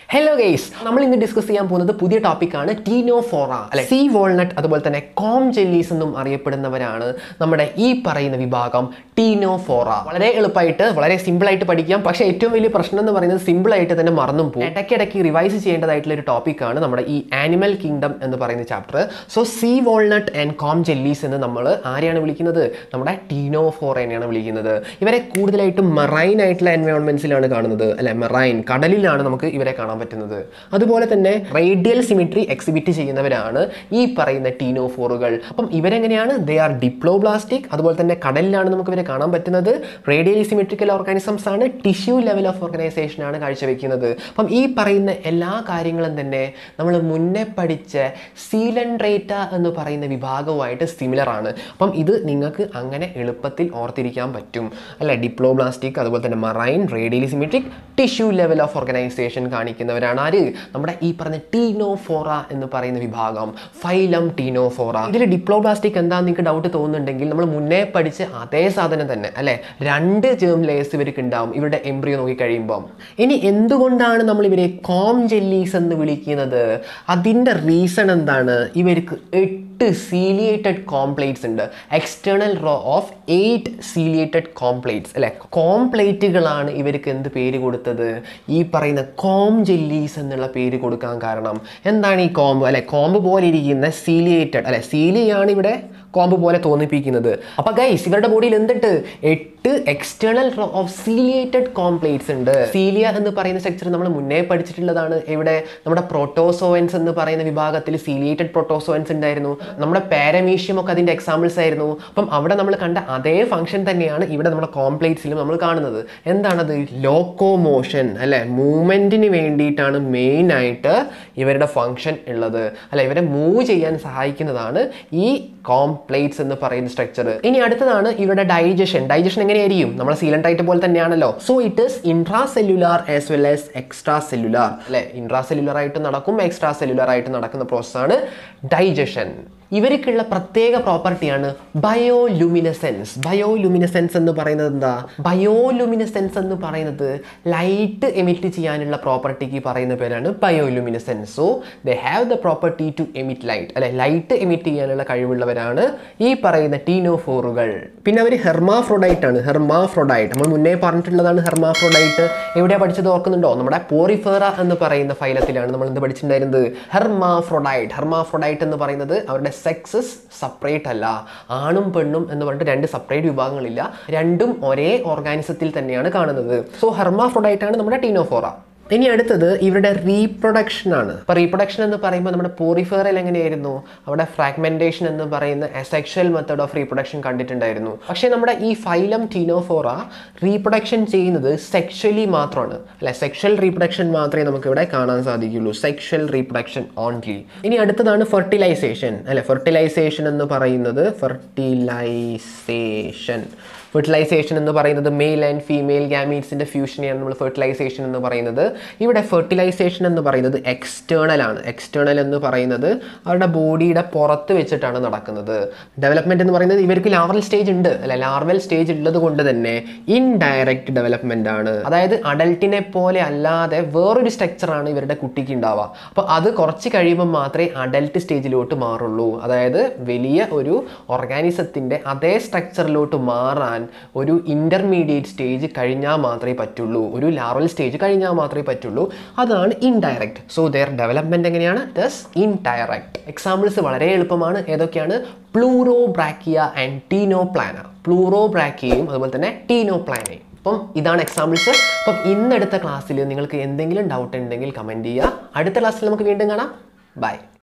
hello guys നമ്മൾ ഇന്ന് discuss ചെയ്യാൻ പോകുന്നത് പുതിയ ടോപ്പിക്കാണ് ടീനോഫോറ അല്ലെ സീ വാൾനട്ട് അതുപോലെ തന്നെ കോം ജെല്ലീസ് എന്നും അറിയപ്പെടുന്നവരാണ് നമ്മുടെ ഈ പറയുന്ന വിഭാഗം ടീനോഫോറ വളരെ എളുപ്പമായിട്ട് വളരെ സിമ്പിൾ ആയിട്ട് പഠിക്കാം പക്ഷേ ഏറ്റവും വലിയ പ്രശ്നം എന്ന് പറയുന്നത് സിമ്പിൾ ആയിട്ട് തന്നെ മറന്നും പോകും ഇടയ്ക്കിടയ്ക്ക് റിവൈസ് ചെയ്യേണ്ടതായിട്ടുള്ള ഒരു ടോപ്പിക്കാണ് നമ്മുടെ ഈ ആനിമൽ കിങ്ഡം എന്ന് പറയുന്ന chapter so sea walnut and comb jellies എന്ന് നമ്മൾ ആരെയാണ് വിളിക്കുന്നത് നമ്മുടെ ടീനോഫോറേനെയാണ് വിളിക്കുന്നത് ഇവരെ കൂടുതലായിട്ടും മറൈൻ ആയിട്ടുള്ള എൻവയോൺമെന്റ്സിലാണ് കാണുന്നത് അല്ലെ മറൈൻ കടലിലാണ് നമുക്ക് ഇവരെ കാണാൻ പറ്റുന്നത് അതുപോലെ തന്നെ റേഡിയൽ സിമിട്രി എക്സിബിറ്റ് ചെയ്യുന്നവരാണ് ഈ പറയുന്ന ടീനോഫോറുകൾ അപ്പം ഇവരെങ്ങനെയാണ് ദേ ആർ ഡിപ്ലോബ്ലാസ്റ്റിക് അതുപോലെ തന്നെ കടലിലാണ് നമുക്ക് ഇവരെ കാണാൻ പറ്റുന്നത് റേഡിയലി സിമിട്രിക്കൽ ഓർഗാനിസംസ് ആണ് ടിഷ്യൂ ലെവൽ ഓഫ് ഓർഗനൈസേഷൻ ആണ് കാഴ്ചവെക്കുന്നത് അപ്പം ഈ പറയുന്ന എല്ലാ കാര്യങ്ങളും തന്നെ നമ്മൾ മുന്നേ പഠിച്ച സീലൻഡ്രേറ്റ എന്ന് പറയുന്ന വിഭാഗവുമായിട്ട് സിമിലർ ആണ് അപ്പം ഇത് നിങ്ങൾക്ക് അങ്ങനെ എളുപ്പത്തിൽ ഓർത്തിരിക്കാൻ പറ്റും അല്ലെ ഡിപ്ലോബ്ലാസ്റ്റിക് അതുപോലെ തന്നെ marine radially symmetric tissue level of organisation കാണിക്കുന്നവരാണ് ആര് നമ്മുടെ ഈ പറഞ്ഞ ടീനോഫോറ എന്ന് പറയുന്ന വിഭാഗം ഫൈലം ടീനോഫോറ ഇതിൽ ഡിപ്ലോബ്ലാസ്റ്റിക് എന്താ നിങ്ങൾക്ക് ഡൗട്ട് തോന്നുന്നുണ്ടെങ്കിൽ നമ്മൾ മുന്നേ പഠിച്ച അതേ സാധനം തന്നെ അല്ലെ രണ്ട് ജേം ലേസ് ഇവർക്ക് ഉണ്ടാവും ഇവരുടെ എംബ്രിയോ നോക്കി കഴിയുമ്പം ഇനി എന്തുകൊണ്ടാണ് നമ്മൾ ഇവരെ കോം ജെല്ലീസ് എന്ന് വിളിക്കുന്നത് അതിൻ്റെ റീസൺ എന്താണ് ഇവർക്ക് എട്ട് സീലിയേറ്റഡ് കോംപ്ലേറ്റ്സ് ഉണ്ട് external row of eight ciliated comb plates അല്ലെ കോംപ്ലേറ്റുകളാണ് ഇവർക്ക് എന്ത് പേര് കൊടുത്തത് ഈ പറയുന്ന കോം ജെല്ലീസ് എന്നുള്ള പേര് കൊടുക്കാൻ കാരണം എന്താണ് ഈ കോംബ് അല്ലെ കോംബ് പോലെ ഇരിക്കുന്ന സീലിയേറ്റഡ് അല്ലെ സീലിയാണ് ഇവിടെ കോംബ് പോലെ തോന്നിപ്പിക്കുന്നത് അപ്പൊ ഗൈസ് ഇവരുടെ ബോഡിയിൽ എന്തിട്ട് എട്ട് external row of ciliated comb plates ഉണ്ട് സീലിയ എന്ന് പറയുന്ന സ്ട്രക്ചർ നമ്മൾ മുന്നേ പഠിച്ചിട്ടുള്ളതാണ് ഇവിടെ നമ്മുടെ പ്രോട്ടോസോവൻസ് എന്ന് പറയുന്ന വിഭാഗത്തിൽ സീലിയേറ്റഡ് പ്രോട്ടോസോവൻസ് ഉണ്ടായിരുന്നു നമ്മുടെ പാരമീഷ്യം ഒക്കെ അതിന്റെ എക്സാമ്പിൾസ് ആയിരുന്നു അപ്പം അവിടെ നമ്മൾ കണ്ട അതേ ഫംഗ്ഷൻ തന്നെയാണ് ഇവിടെ നമ്മുടെ കോംപ്ലേറ്റ്സിലും നമ്മൾ കാണുന്നത് എന്താണത് ലോക്കോമോഷൻ അല്ലെ മൂവ്മെന്റിന് വേണ്ടിയിട്ടാണ് മെയിൻ ആയിട്ട് ഇവരുടെ ഫംഗ്ഷൻ ഉള്ളത് അല്ലെ ഇവരെ മൂവ് ചെയ്യാൻ സഹായിക്കുന്നതാണ് ഈ കോംപ്ലേറ്റ്സ് എന്ന് പറയുന്ന സ്ട്രക്ചർ ഇനി അടുത്തതാണ് ഇവരുടെ ഡൈജഷൻ ഡൈജഷൻ എങ്ങനെയായിരിക്കും നമ്മുടെ സീലൻഡ്രൈറ്റ് പോലെ തന്നെയാണല്ലോ so it is intracellular as well as extracellular അല്ലെ ഇൻട്രാ സെല്ലുലാർ ആയിട്ട് നടക്കും എക്സ്ട്രാ സെല്ലുലാർ ആയിട്ട് നടക്കുന്ന പ്രോസസ്സാണ് ഡൈജഷൻ ഇവർക്കുള്ള പ്രത്യേക പ്രോപ്പർട്ടിയാണ് ബയോലുമിനസെൻസ് ബയോലുമിനസെൻസ് എന്ന് പറയുന്നത് എന്താ ബയോലുമിനസെൻസ് എന്ന് പറയുന്നത് ലൈറ്റ് എമിറ്റ് ചെയ്യാനുള്ള പ്രോപ്പർട്ടിക്ക് പറയുന്ന പേരാണ് bioluminescence so they have the property to emit light അല്ലെ ലൈറ്റ് എമിറ്റ് ചെയ്യാനുള്ള കഴിവുള്ളവരാണ് ഈ പറയുന്ന ടീനോഫോറുകൾ പിന്നെ അവർ ഹെർമാഫ്രോഡൈറ്റ് ആണ് ഹെർമാഫ്രോഡൈറ്റ് നമ്മൾ മുന്നേ പറഞ്ഞിട്ടുള്ളതാണ് ഹെർമാഫ്രോഡൈറ്റ് എവിടെയാണ് പഠിച്ചത് ഓർക്കുന്നുണ്ടോ നമ്മുടെ പോറിഫേറ എന്ന് പറയുന്ന ഫൈലത്തിലാണ് നമ്മൾ എന്ത് പഠിച്ചിട്ടുണ്ടായിരുന്നത് ഹെർമാഫ്രോഡൈറ്റ് ഹെർമാഫ്രോഡൈറ്റ് എന്ന് പറയുന്നത് അവരുടെ സെക്സസ് സെപ്പറേറ്റ് അല്ല ആണും പെണ്ണും എന്ന് പറഞ്ഞിട്ട് രണ്ട് സെപ്പറേറ്റ് വിഭാഗങ്ങളില്ല രണ്ടും ഒരേ ഓർഗാനിസത്തിൽ തന്നെയാണ് കാണുന്നത് സോ ഹെർമാഫ്രോഡൈറ്റ് ആണ് നമ്മുടെ ടീനോഫോറ ഇനി അടുത്തത് ഇവരുടെ റീപ്രൊഡക്ഷൻ ആണ് ഇപ്പൊ റീപ്രൊഡക്ഷൻ എന്ന് പറയുമ്പോൾ നമ്മുടെ പോറിഫേറിൽ എങ്ങനെയായിരുന്നു അവിടെ ഫ്രാഗ്മെന്റേഷൻ എന്ന് പറയുന്ന അസെക്ഷൽ മെത്തേഡ് ഓഫ് റീപ്രൊഡക്ഷൻ കണ്ടിട്ടുണ്ടായിരുന്നു പക്ഷേ നമ്മുടെ ഈ ഫൈലം ടീനോഫോറ റീപ്രൊഡക്ഷൻ ചെയ്യുന്നത് സെക്ഷലി മാത്രമാണ് അല്ലെ സെക്ഷൽ റീപ്രൊഡക്ഷൻ മാത്രമേ നമുക്ക് ഇവിടെ കാണാൻ സാധിക്കുള്ളൂ സെക്ഷൽ റീപ്രൊഡക്ഷൻ ഓൺലി ഇനി അടുത്തതാണ് ഫെർട്ടിലൈസേഷൻ അല്ലെ ഫെർട്ടിലൈസേഷൻ എന്ന് പറയുന്നത് ഫെർട്ടിലൈസേഷൻ ഫെർട്ടിലൈസേഷൻ എന്ന് പറയുന്നത് മെയിൽ ആൻഡ് ഫീമെയിൽ ഗാമീറ്റ്സിൻ്റെ ഫ്യൂഷനെയാണ് നമ്മൾ ഫെർട്ടിലൈസേഷൻ എന്ന് പറയുന്നത് ഇവിടെ ഫെർട്ടിലൈസേഷൻ എന്ന് പറയുന്നത് എക്സ്റ്റേണൽ ആണ് എക്സ്റ്റേണൽ എന്ന് പറയുന്നത് അവരുടെ ബോഡിയുടെ പുറത്ത് വെച്ചിട്ടാണ് നടക്കുന്നത് ഡെവലപ്മെൻറ്റ് എന്ന് പറയുന്നത് ഇവർക്ക് ലാർവൽ സ്റ്റേജ് ഉണ്ട് അല്ലെ ലാർവൽ സ്റ്റേജ് ഉള്ളത് കൊണ്ട് തന്നെ ഇൻഡയറക്റ്റ് ഡെവലപ്മെൻ്റ് ആണ് അതായത് അഡൽട്ടിനെ പോലെ അല്ലാതെ വേറൊരു സ്ട്രക്ചറാണ് ഇവരുടെ കുട്ടിക്ക് ഉണ്ടാവുക അപ്പോൾ അത് കുറച്ച് കഴിയുമ്പോൾ മാത്രമേ അഡൽട്ട് സ്റ്റേജിലോട്ട് മാറുള്ളൂ അതായത് വലിയ ഒരു ഓർഗാനിസത്തിൻ്റെ അതേ സ്ട്രക്ചറിലോട്ട് മാറാൻ ഒരു ഇൻ്റർമീഡിയറ്റ് സ്റ്റേജ് കഴിഞ്ഞാൽ മാത്രമേ പറ്റുള്ളൂ ഒരു ലാർവൽ സ്റ്റേജ് കഴിഞ്ഞാൽ മാത്രമേ പറ്റുള്ളൂ അതാണ് ഇൻഡയറക്റ്റ് സോ ദെയർ ഡെവലപ്മെൻറ്റ് എങ്ങനെയാണ് ദസ് ഇൻഡയറക്റ്റ് എക്സാമ്പിൾസ് വളരെ എളുപ്പമാണ് ഏതൊക്കെയാണ് Pleurobrachia and Ctenoplana പ്ലൂറോ ബ്രാക്കിയയും അതുപോലെ തന്നെ ടീനോ പ്ലാനയും അപ്പം ഇതാണ് എക്സാമ്പിൾസ് അപ്പം ഇന്നെടുത്ത ക്ലാസ്സിൽ നിങ്ങൾക്ക് എന്തെങ്കിലും ഡൗട്ട് ഉണ്ടെങ്കിൽ കമൻറ്റ് ചെയ്യുക അടുത്ത ക്ലാസ്സിൽ നമുക്ക് വീണ്ടും കാണാം ബൈ